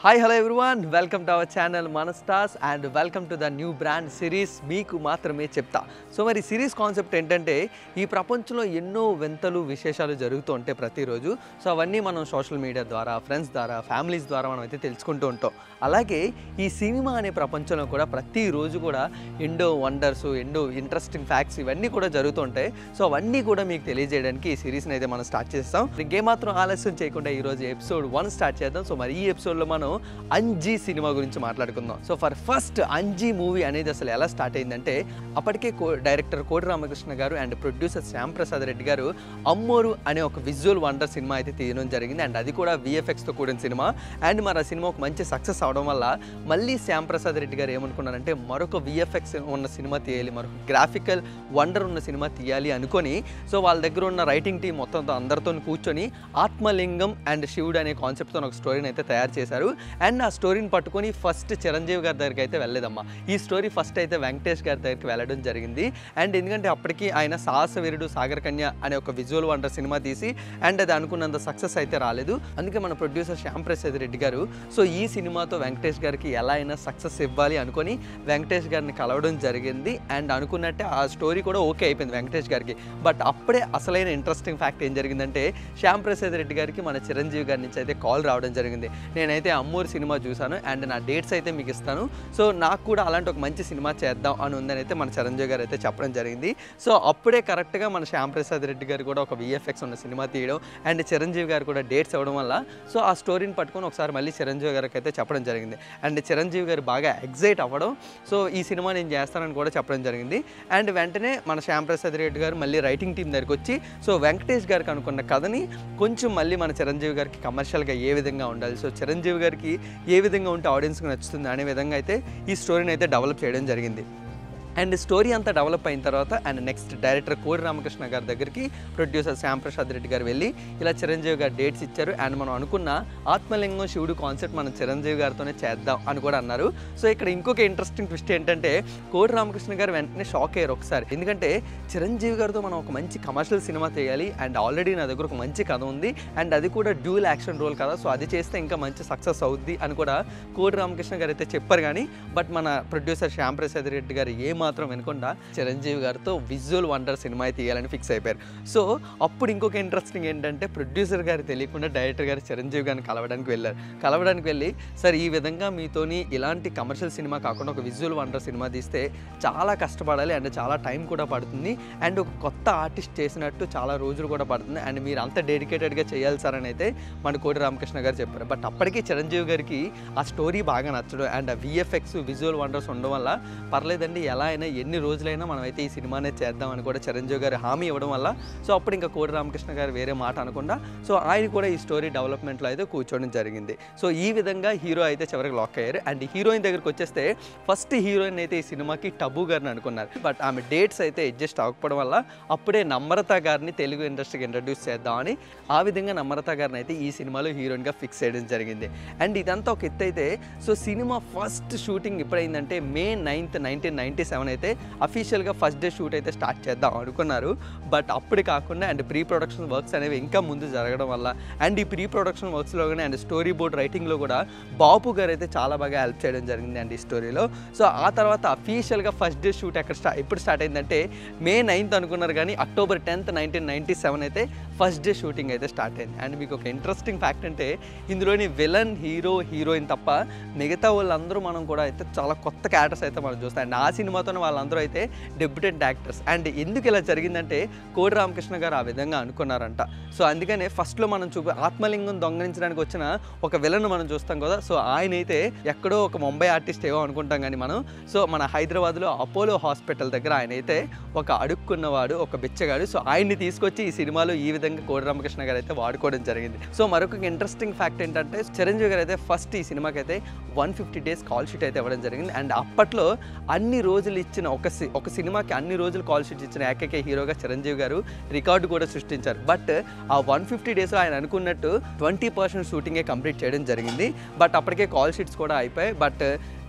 hi hello everyone welcome to our channel మన stars and welcome to the new brand series మీకు మాత్రమే చెప్తా so మరి series concept ఏంటంటే ఈ ప్రపంచంలో ఎన్నో వింతలు విశేషాలు జరుగుతూ ఉంటాయి ప్రతిరోజు సో అవన్నీ మనం సోషల్ మీడియా ద్వారా ఫ్రెండ్స్ ద్వారా ఫ్యామిలీస్ ద్వారా మనం అయితే తెలుసుకుంటూ ఉంటాం అలాగే ఈ సినిమా అనే ప్రపంచంలో కూడా ప్రతిరోజు కూడా ఎన్నో వండర్స్ ఎన్నో ఇంట్రెస్టింగ్ ఫ్యాక్ట్స్ ఇవన్నీ కూడా జరుగుతూ ఉంటాయి సో అవన్నీ కూడా మీకు తెలియజేయడానికి ఈ సిరీస్ని అయితే మనం స్టార్ట్ చేస్తాం ఇంకేమాత్రం ఆలస్యం చేయకుండా ఈరోజు ఎపిసోడ్ వన్ స్టార్ట్ చేద్దాం సో మరి ఈ ఎపిసోడ్లో మనం అంజీ సినిమా గురించి మాట్లాడుకుందాం so for first Anji movie అనేది అసలు ఎలా స్టార్ట్ అయిందంటే అప్పటికే కో డైరెక్టర్ కోటి రామకృష్ణ గారు అండ్ ప్రొడ్యూసర్ శ్యామ్ ప్రసాద్ రెడ్డి గారు అమ్మోరు అనే ఒక విజువల్ వండర్ సినిమా అయితే తీయడం జరిగింది అండ్ అది కూడా విఎఫ్ఎక్స్తో కూడిన సినిమా అండ్ మరి ఆ సినిమా ఒక మంచి సక్సెస్ అవడం వల్ల మళ్ళీ శ్యామ్ ప్రసాద్ రెడ్డి గారు ఏమనుకున్నారంటే మరొక విఎఫ్ఎక్స్ ఉన్న సినిమా తీయాలి మరొక గ్రాఫికల్ వండర్ ఉన్న సినిమా తీయాలి అనుకొని సో వాళ్ళ దగ్గర ఉన్న రైటింగ్ టీం మొత్తం అందరితో కూర్చొని ఆత్మలింగం అండ్ శివుడు అనే కాన్సెప్ట్తో ఒక స్టోరీని అయితే తయారు చేశారు అండ్ ఆ స్టోరీని పట్టుకొని ఫస్ట్ చిరంజీవి గారి దగ్గరికి అయితే వెళ్ళలేదమ్మా ఈ స్టోరీ ఫస్ట్ అయితే వెంకటేష్ గారి దగ్గరికి వెళ్ళడం జరిగింది అండ్ ఎందుకంటే అప్పటికి ఆయన సాహస వీరుడు సాగర్ కన్య అనే ఒక విజువల్ వండర్ సినిమా తీసి అండ్ అది అనుకున్నంత సక్సెస్ అయితే రాలేదు అందుకే మన ప్రొడ్యూసర్ శ్యామ్ ప్రసాద్ రెడ్డి గారు సో ఈ సినిమాతో వెంకటేష్ గారికి ఎలా అయినా సక్సెస్ ఇవ్వాలి అనుకొని వెంకటేష్ గారిని కలవడం జరిగింది అండ్ అనుకున్నట్టే ఆ స్టోరీ కూడా ఓకే అయిపోయింది వెంకటేష్ గారికి బట్ అప్పుడే అసలైన ఇంట్రెస్టింగ్ ఫ్యాక్ట్ ఏం జరిగిందంటే శ్యామ్ ప్రసాద్ రెడ్డి గారికి మన చిరంజీవి గారి నుంచి అయితే కాల్ రావడం జరిగింది నేనైతే అమ్మూరు సినిమా చూశాను అండ్ నా డేట్స్ అయితే మీకు ఇస్తాను సో నాకు కూడా అలాంటి ఒక మంచి సినిమా చేద్దాం అని ఉందని అయితే మన చిరంజీవి గారు అయితే చెప్పడం జరిగింది సో అప్పుడే కరెక్ట్గా మన శ్యామ్ ప్రసాద్ రెడ్డి గారు కూడా ఒక విఎఫ్ఎక్స్ ఉన్న సినిమా తీయడం అండ్ చిరంజీవి గారు కూడా డేట్స్ ఇవ్వడం వల్ల సో ఆ స్టోరీని పట్టుకొని ఒకసారి మళ్ళీ చిరంజీవి గారికి అయితే చెప్పడం జరిగింది అండ్ చిరంజీవి గారు బాగా ఎగ్జైట్ అవ్వడం సో ఈ సినిమా నేను చేస్తానని కూడా చెప్పడం జరిగింది అండ్ వెంటనే మన శ్యామ్ ప్రసాద్ రెడ్డి గారు మళ్ళీ రైటింగ్ టీం దగ్గరికి వచ్చి సో వెంకటేష్ గారికి అనుకున్న కథని కొంచెం మళ్ళీ మన చిరంజీవి గారికి కమర్షియల్గా ఏ విధంగా ఉండాలి సో చిరంజీవి గారికి ఏ విధంగా ఉంటే ఆడియన్స్కి నచ్చుతుంది అనే విధంగా అయితే ఈ స్టోరీని అయితే డెవలప్ చేయడం జరిగింది అండ్ స్టోరీ అంతా డెవలప్ అయిన తర్వాత అండ్ నెక్స్ట్ డైరెక్టర్ కోడి రామకృష్ణ గారి దగ్గరికి ప్రొడ్యూసర్ శ్యామ్ ప్రసాద్ రెడ్డి గారు వెళ్ళి ఇలా చిరంజీవి గారు డేట్స్ ఇచ్చారు అండ్ మనం అనుకున్న ఆత్మలింగం శివుడు కాన్సెప్ట్ మనం చిరంజీవి గారితోనే చేద్దాం అని కూడా అన్నారు సో ఇక్కడ ఇంకొక ఇంట్రెస్టింగ్ ట్విస్ట్ ఏంటంటే కోడి రామకృష్ణ గారు వెంటనే షాక్ అయ్యారు ఒకసారి ఎందుకంటే చిరంజీవి గారితో మనం ఒక మంచి కమర్షియల్ సినిమా చేయాలి అండ్ ఆల్రెడీ నా దగ్గర ఒక మంచి కథ ఉంది అండ్ అది కూడా డ్యూల్ యాక్షన్ రోల్ కదా సో అది చేస్తే ఇంకా మంచి సక్సెస్ అవుద్ది అని కూడా కోడి రామకృష్ణ గారు అయితే చెప్పారు కానీ బట్ మన ప్రొడ్యూసర్ శ్యామ్ ప్రసాద్ రెడ్డి గారు ఏ మాత్రం వినకుండా చిరంజీవి గారితో విజువల్ వండర్ సినిమా తీయాలని ఫిక్స్ అయిపోయారు సో అప్పుడు ఇంకొక ఇంట్రెస్టింగ్ ఏంటంటే ప్రొడ్యూసర్ గారు తెలియకుండా డైరెక్టర్ గారు చిరంజీవి గారిని కలవడానికి వెళ్ళారు కలవడానికి వెళ్ళి సార్ ఈ విధంగా మీతోని ఇలాంటి కమర్షియల్ సినిమా కాకుండా ఒక విజువల్ వండర్ సినిమా తీస్తే చాలా కష్టపడాలి అండ్ చాలా టైం కూడా పడుతుంది అండ్ ఒక కొత్త ఆర్టిస్ట్ చేసినట్టు చాలా రోజులు కూడా పడుతుంది అండ్ మీరు అంత డెడికేటెడ్గా చేయాలి సార్ అని అయితే మన కోటి రామకృష్ణ గారు చెప్పారు బట్ అప్పటికి చిరంజీవి గారికి ఆ స్టోరీ బాగా నచ్చడం అండ్ ఆ విఎఫ్ఎక్స్ విజువల్ వండర్స్ ఉండడం వల్ల పర్లేదండి ఎలా అయినా ఎన్ని రోజులైనా మనం అయితే ఈ సినిమానే చేద్దామని కూడా చిరంజీవి గారు హామీ ఇవ్వడం వల్ల సో అప్పుడు ఇంకా కోడి రామకృష్ణ గారు వేరే మాట అనకుండా సో ఆయన కూడా ఈ స్టోరీ డెవలప్మెంట్లో అయితే కూర్చోవడం జరిగింది సో ఈ విధంగా హీరో అయితే చివరికి లాక్ అయ్యారు అండ్ హీరోయిన్ దగ్గరికి వచ్చేస్తే ఫస్ట్ హీరోయిన్ అయితే ఈ సినిమాకి టబు గారిని అనుకున్నారు బట్ ఆమె డేట్స్ అయితే అడ్జస్ట్ అవ్వకపోవడం వల్ల అప్పుడే నమ్రత గారిని తెలుగు ఇండస్ట్రీకి ఇంట్రడ్యూస్ చేద్దామని ఆ విధంగా నమ్రత గారిని అయితే ఈ సినిమాలో హీరోయిన్గా ఫిక్స్ చేయడం జరిగింది అండ్ ఇదంతా ఒక ఎత్తు అయితే సో సినిమా ఫస్ట్ షూటింగ్ ఎప్పుడైందంటే May ninth nineteen ninety seven అయితే అఫీషియల్గా ఫస్ట్ డే షూట్ అయితే స్టార్ట్ చేద్దాం అనుకున్నారు బట్ అప్పుడు కాకుండా అండ్ ప్రీ ప్రొడక్షన్ వర్క్స్ అనేవి ఇంకా ముందు జరగడం వల్ల అండ్ ఈ ప్రీ ప్రొడక్షన్ వర్క్స్లో కానీ అండ్ స్టోరీ బోర్డ్ రైటింగ్లో కూడా బాపు గారు అయితే చాలా బాగా హెల్ప్ చేయడం జరిగింది అండి ఈ స్టోరీలో సో ఆ తర్వాత అఫీషియల్గా ఫస్ట్ డే షూట్ ఎక్కడ స్టార్ట్ ఎప్పుడు స్టార్ట్ అయిందంటే మే నైన్త్ అనుకున్నారు కానీ October tenth nineteen ninety seven అయితే ఫస్ట్ డే షూటింగ్ అయితే స్టార్ట్ అయింది అండ్ మీకు ఒక ఇంట్రెస్టింగ్ ఫ్యాక్ట్ అంటే ఇందులోని విలన్ హీరో హీరోయిన్ తప్ప మిగతా వాళ్ళందరూ మనం కూడా అయితే చాలా కొత్త క్యారెక్టర్స్ అయితే మనం చూస్తాం అండ్ ఆ సినిమాతోనే వాళ్ళందరూ అయితే డెబ్యూటెంట్ యాక్టర్స్ అండ్ ఎందుకు ఇలా జరిగిందంటే కోడి రామకృష్ణ గారు ఆ విధంగా అనుకున్నారంట సో అందుకనే ఫస్ట్లో మనం చూపి ఆత్మలింగం దొంగలించడానికి వచ్చిన ఒక విలన్ మనం చూస్తాం కదా సో ఆయన అయితే ఎక్కడో ఒక ముంబై ఆర్టిస్ట్ ఏవో అనుకుంటాం కానీ మనం సో మన హైదరాబాద్లో అపోలో హాస్పిటల్ దగ్గర ఆయన అయితే ఒక అడుక్కున్నవాడు ఒక బిచ్చగాడు సో ఆయన్ని తీసుకొచ్చి ఈ సినిమాలో ఈ విధంగా కోడి రామకృష్ణ గారు అయితే వాడుకోవడం జరిగింది సో మరొక ఇంట్రెస్టింగ్ ఫ్యాక్ట్ ఏంటంటే చిరంజీవి గారు అయితే ఫస్ట్ ఈ సినిమాకి అయితే one fifty days call sheet అయితే ఇవ్వడం జరిగింది అండ్ అప్పట్లో అన్ని రోజులు ఇచ్చిన ఒక సి ఒక సినిమాకి అన్ని రోజులు కాల్ షీట్ ఇచ్చిన ఏకైక హీరోగా చిరంజీవి గారు రికార్డు కూడా సృష్టించారు బట్ ఆ వన్ ఫిఫ్టీ డేస్లో ఆయన అనుకున్నట్టు ట్వంటీ పర్సెంట్ షూటింగే కంప్లీట్ చేయడం జరిగింది బట్ అప్పటికే కాల్ షీట్స్ కూడా అయిపోయాయి బట్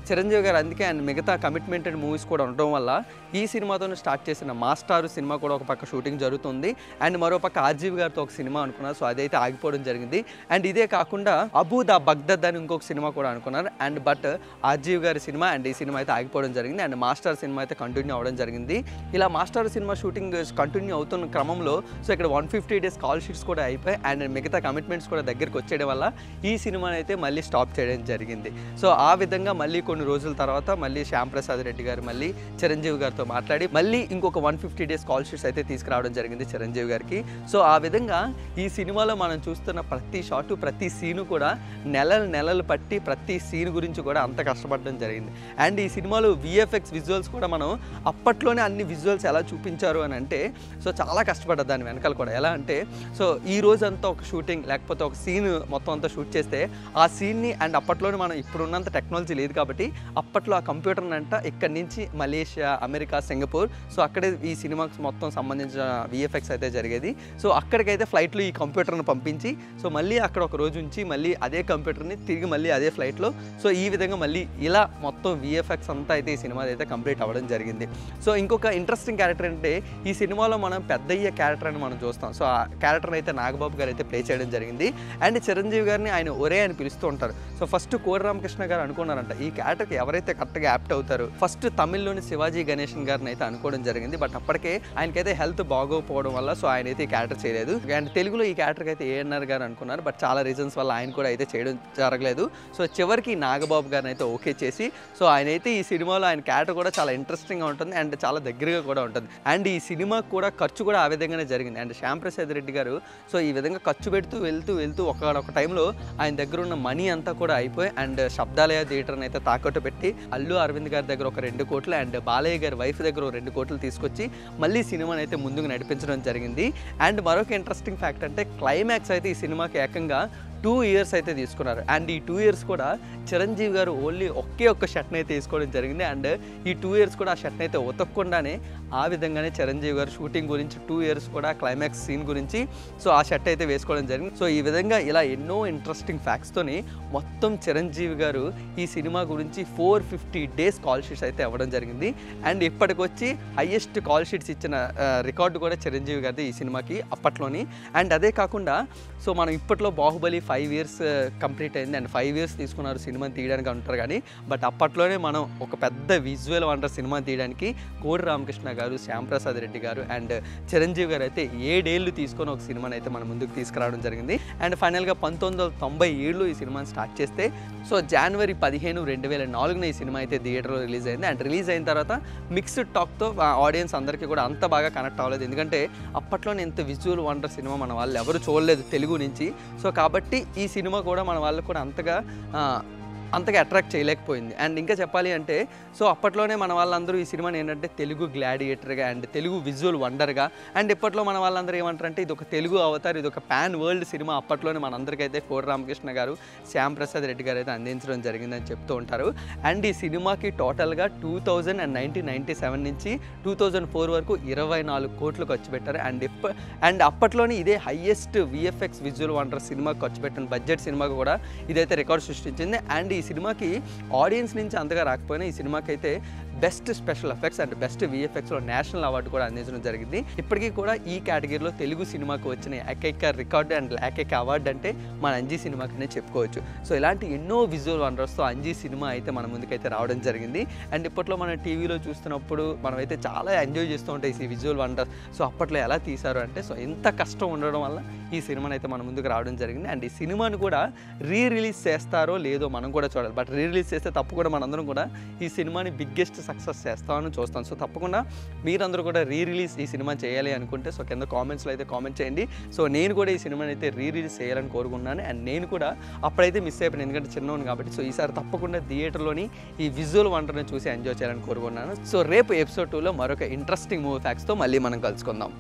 చిరంజీవి గారు అందుకే అండ్ మిగతా కమిట్మెంటెడ్ మూవీస్ కూడా ఉండడం వల్ల ఈ సినిమాతో స్టార్ట్ చేసిన మాస్టారు సినిమా కూడా ఒక పక్క షూటింగ్ జరుగుతుంది అండ్ మరో పక్క ఆర్జీవి గారితో ఒక సినిమా అనుకున్నారు సో అదైతే ఆగిపోవడం జరిగింది అండ్ ఇదే కాకుండా అబూ ద బగ్దద్ అని ఇంకొక సినిమా కూడా అనుకున్నారు అండ్ బట్ ఆర్జీవి గారి సినిమా అండ్ ఈ సినిమా అయితే ఆగిపోవడం జరిగింది అండ్ మాస్టర్ సినిమా అయితే కంటిన్యూ అవ్వడం జరిగింది ఇలా మాస్టర్ సినిమా షూటింగ్ కంటిన్యూ అవుతున్న క్రమంలో సో ఇక్కడ one fifty days call sheets కూడా అయిపోయి అండ్ మిగతా కమిట్మెంట్స్ కూడా దగ్గరికి వచ్చేయడం వల్ల ఈ సినిమాని అయితే మళ్ళీ స్టాప్ చేయడం జరిగింది సో ఆ విధంగా మళ్ళీ కొన్ని రోజుల తర్వాత మళ్ళీ శ్యామ్ ప్రసాద్ రెడ్డి గారు మళ్ళీ చిరంజీవి గారితో మాట్లాడి మళ్ళీ ఇంకొక one fifty days call sheets అయితే తీసుకురావడం జరిగింది చిరంజీవి గారికి సో ఆ విధంగా ఈ సినిమాలో మనం చూస్తున్న ప్రతి షాటు ప్రతి సీను కూడా నెలలు నెలలు పట్టి ప్రతి సీన్ గురించి కూడా అంత కష్టపడడం జరిగింది అండ్ ఈ సినిమాలో విఎఫ్ఎక్స్ విజువల్స్ కూడా మనం అప్పట్లోనే అన్ని విజువల్స్ ఎలా చూపించారు అని అంటే సో చాలా కష్టపడ్డా దాని వెనకాల కూడా ఎలా అంటే సో ఈ రోజు అంతా ఒక షూటింగ్ లేకపోతే ఒక సీన్ మొత్తం అంతా షూట్ చేస్తే ఆ సీన్ని అండ్ అప్పట్లోనే మనం ఇప్పుడున్నంత టెక్నాలజీ లేదు కాబట్టి అప్పట్లో ఆ కంప్యూటర్ అంట ఇక్కడి నుంచి మలేషియా అమెరికా సింగపూర్ సో అక్కడే ఈ సినిమాకి మొత్తం సంబంధించిన విఎఫ్ఎక్స్ అయితే జరిగేది సో అక్కడికైతే ఫ్లైట్లో ఈ కంప్యూటర్ని పంపించి సో మళ్ళీ అక్కడ ఒక రోజు ఉంచి మళ్ళీ అదే కంప్యూటర్ని తిరిగి మళ్ళీ అదే ఫ్లైట్లో సో ఈ విధంగా మళ్ళీ ఇలా మొత్తం విఎఫ్ఎక్స్ అంతా అయితే ఈ సినిమా అయితే కంప్లీట్ అవ్వడం జరిగింది సో ఇంకొక ఇంట్రెస్టింగ్ క్యారెక్టర్ అంటే ఈ సినిమాలో మనం పెద్దయ్య క్యారెక్టర్ అని మనం చూస్తాం సో ఆ క్యారెక్టర్ అయితే నాగబాబు గారు అయితే ప్లే చేయడం జరిగింది అండ్ చిరంజీవి గారిని ఆయన ఒరే అని పిలుస్తూ ఉంటారు సో ఫస్ట్ కోడి రామకృష్ణ గారు అనుకున్నారంట ఈ క్యారెక్టర్కి ఎవరైతే కరెక్ట్గా యాప్ట్ అవుతారు ఫస్ట్ తమిళ్లోని శివాజీ గణేషన్ గారిని అయితే అనుకోవడం జరిగింది బట్ అప్పటికే ఆయనకైతే హెల్త్ బాగోకపోవడం వల్ల సో ఆయన అయితే ఈ క్యారెక్టర్ చేయలేదు అండ్ తెలుగులో ఈ క్యారెక్టర్కి అయితే ఏఎన్ఆర్ గారు అనుకున్నారు బట్ చాలా రీజన్స్ వల్ల ఆయన కూడా అయితే చేయడం జరగలేదు సో చివరికి నాగబాబు గారిని అయితే ఓకే చేసి సో ఆయన అయితే ఈ సినిమాలో ఆయన క్యారెక్టర్ కూడా చాలా ఇంట్రెస్టింగ్గా ఉంటుంది అండ్ చాలా దగ్గరగా కూడా ఉంటుంది అండ్ ఈ సినిమాకి కూడా ఖర్చు కూడా ఆ విధంగానే జరిగింది అండ్ శ్యామ్ ప్రసాద్ రెడ్డి గారు సో ఈ విధంగా ఖర్చు పెడుతూ వెళ్తూ వెళ్తూ ఒక ఒక టైంలో ఆయన దగ్గర ఉన్న మనీ అంతా కూడా అయిపోయి అండ్ శబ్దాలయ థియేటర్ని అయితే తాకట్టు పెట్టి అల్లు అరవింద్ గారి దగ్గర ఒక రెండు కోట్లు అండ్ బాలయ్య గారి వైఫ్ దగ్గర ఒక రెండు కోట్లు తీసుకొచ్చి మళ్ళీ సినిమాని అయితే ముందుకు నడిపించడం జరిగింది అండ్ మరొక ఇంట్రెస్టింగ్ ఫ్యాక్ట్ అంటే క్లైమాక్స్ అయితే ఈ సినిమాకి ఏకంగా టూ ఇయర్స్ అయితే తీసుకున్నారు అండ్ ఈ టూ ఇయర్స్ కూడా చిరంజీవి గారు ఓన్లీ ఒకే ఒక్క షర్ట్ని అయితే తీసుకోవడం జరిగింది అండ్ ఈ టూ ఇయర్స్ కూడా ఆ షర్ట్ని అయితే ఉతకకుండానే ఆ విధంగానే చిరంజీవి గారు షూటింగ్ గురించి టూ ఇయర్స్ కూడా క్లైమాక్స్ సీన్ గురించి సో ఆ షర్ట్ అయితే వేసుకోవడం జరిగింది సో ఈ విధంగా ఇలా ఎన్నో ఇంట్రెస్టింగ్ ఫ్యాక్ట్స్తోని మొత్తం చిరంజీవి గారు ఈ సినిమా గురించి four fifty days call sheets అయితే ఇవ్వడం జరిగింది అండ్ ఇప్పటికొచ్చి హయ్యెస్ట్ కాల్ షీట్స్ ఇచ్చిన రికార్డు కూడా చిరంజీవి గారిది ఈ సినిమాకి అప్పట్లోని అండ్ అదే కాకుండా సో మనం ఇప్పట్లో బాహుబలి ఫైవ్ ఇయర్స్ కంప్లీట్ అయింది అండ్ ఫైవ్ ఇయర్స్ తీసుకున్నారు సినిమాని తీయడానికి అంటారు కానీ బట్ అప్పట్లోనే మనం ఒక పెద్ద విజువల్ వండర్ సినిమా తీయడానికి కోడి రామకృష్ణ గారు శ్యాంప్రసాద్ రెడ్డి గారు అండ్ చిరంజీవి గారు అయితే ఏడేళ్ళు తీసుకొని ఒక సినిమాని అయితే మన ముందుకు తీసుకురావడం జరిగింది అండ్ ఫైనల్గా పంతొమ్మిది వందల తొంభై ఏళ్ళు ఈ సినిమాని స్టార్ట్ చేస్తే సో జనవరి పదిహేను రెండు వేల నాలుగున ఈ సినిమా అయితే థియేటర్లో రిలీజ్ అయింది అండ్ రిలీజ్ అయిన తర్వాత మిక్స్డ్ టాక్తో ఆడియన్స్ అందరికీ కూడా అంత బాగా కనెక్ట్ అవ్వలేదు ఎందుకంటే అప్పట్లోనే ఎంత విజువల్ వండర్ సినిమా మన వాళ్ళు ఎవరు చూడలేదు తెలుగు నుంచి సో కాబట్టి ఈ సినిమా కూడా మన వాళ్ళకు కూడా అంతగా ఆ, అంతగా అట్రాక్ట్ చేయలేకపోయింది అండ్ ఇంకా చెప్పాలి అంటే సో అప్పట్లోనే మన వాళ్ళందరూ ఈ సినిమాని ఏంటంటే తెలుగు గ్లాడియేటర్గా అండ్ తెలుగు విజువల్ వండర్గా అండ్ ఇప్పట్లో మన వాళ్ళందరూ ఏమంటారంటే ఇది ఒక తెలుగు అవతారు ఇది ఒక పాన్ వరల్డ్ సినిమా అప్పట్లోనే మనందరికైతే కోడి రామకృష్ణ గారు శ్యామ్ ప్రసాద్ రెడ్డి గారు అయితే అందించడం జరిగిందని చెప్తూ ఉంటారు అండ్ ఈ సినిమాకి టోటల్గా two thousand and nineteen ninety seven నుంచి టూ థౌజండ్ ఫోర్ వరకు ఇరవై నాలుగు కోట్లు ఖర్చు పెట్టారు అండ్ ఇప్ప అండ్ అప్పట్లోనే ఇదే హయ్యెస్ట్ విఎఫ్ఎక్స్ విజువల్ వండర్ సినిమా ఖర్చు పెట్టిన బడ్జెట్ సినిమాకు కూడా ఇదైతే రికార్డ్ సృష్టించింది అండ్ ఈ సినిమాకి ఆడియన్స్ నుంచి అంతగా రాకపోయినా ఈ సినిమాకి అయితే best special effects and best విఎఫ్ఎక్స్లో నేషనల్ అవార్డు కూడా అందించడం జరిగింది ఇప్పటికీ కూడా ఈ కేటగిరీలో తెలుగు సినిమాకు వచ్చిన ఏకైక రికార్డు అండ్ ఏకైక అవార్డు అంటే మన అంజీ సినిమాకనే చెప్పుకోవచ్చు సో ఇలాంటి ఎన్నో విజువల్ వండర్స్తో అంజీ సినిమా అయితే మన ముందుకైతే రావడం జరిగింది అండ్ ఇప్పట్లో మనం టీవీలో చూస్తున్నప్పుడు మనమైతే చాలా ఎంజాయ్ చేస్తూ ఉంటాయి ఈ విజువల్ వండర్ సో అప్పట్లో ఎలా తీశారు అంటే సో ఎంత కష్టం ఉండడం వల్ల ఈ సినిమాని అయితే మన ముందుకు రావడం జరిగింది అండ్ ఈ సినిమాని కూడా రీ రిలీజ్ చేస్తారో లేదో మనం కూడా చూడాలి బట్ రీ రిలీజ్ చేస్తే తప్పకుండా మనందరం కూడా ఈ సినిమాని బిగ్గెస్ట్ సక్సెస్ చేస్తామని చూస్తాం సో తప్పకుండా మీరందరూ కూడా రీ రిలీజ్ ఈ సినిమా చేయాలి అనుకుంటే సో కింద కామెంట్స్లో అయితే కామెంట్ చేయండి సో నేను కూడా ఈ సినిమాని అయితే రీ రిలీజ్ చేయాలని కోరుకున్నాను అండ్ నేను కూడా అప్పుడైతే మిస్ అయిపోయాను ఎందుకంటే చిన్నవాడిని కాబట్టి సో ఈసారి తప్పకుండా థియేటర్లోని ఈ విజువల్ వంటర్ని చూసి ఎంజాయ్ చేయాలని కోరుకున్నాను సో రేపు ఎపిసోడ్ టూలో మరొక ఇంట్రెస్టింగ్ మూవీ ఫ్యాక్స్తో మళ్ళీ మనం కలుసుకుందాం